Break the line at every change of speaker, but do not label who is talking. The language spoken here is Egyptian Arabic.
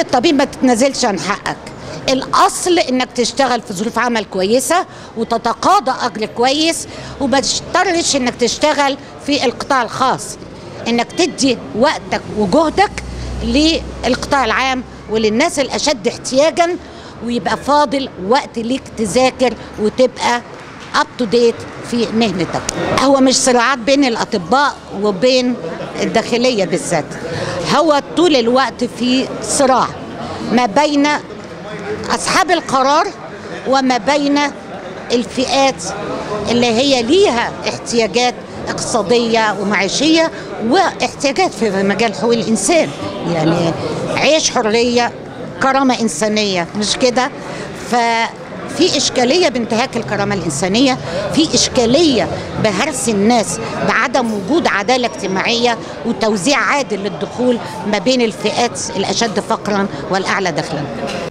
للطبيب ما تتنازلش عن حقك الاصل انك تشتغل في ظروف عمل كويسه وتتقاضى اجر كويس وما تضطرش انك تشتغل في القطاع الخاص انك تدي وقتك وجهدك للقطاع العام وللناس الاشد احتياجا ويبقى فاضل وقت ليك تذاكر وتبقى اب تو ديت في مهنتك هو مش صراعات بين الاطباء وبين الداخليه بالذات هو طول الوقت في صراع ما بين اصحاب القرار وما بين الفئات اللي هي ليها احتياجات اقتصاديه ومعيشيه واحتياجات في مجال حقوق الانسان يعني عيش حريه كرامه انسانيه مش كده ففي اشكاليه بانتهاك الكرامه الانسانيه في اشكاليه بهرس الناس بعدم وجود عداله اجتماعيه وتوزيع عادل للدخول ما بين الفئات الاشد فقرا والاعلى دخلا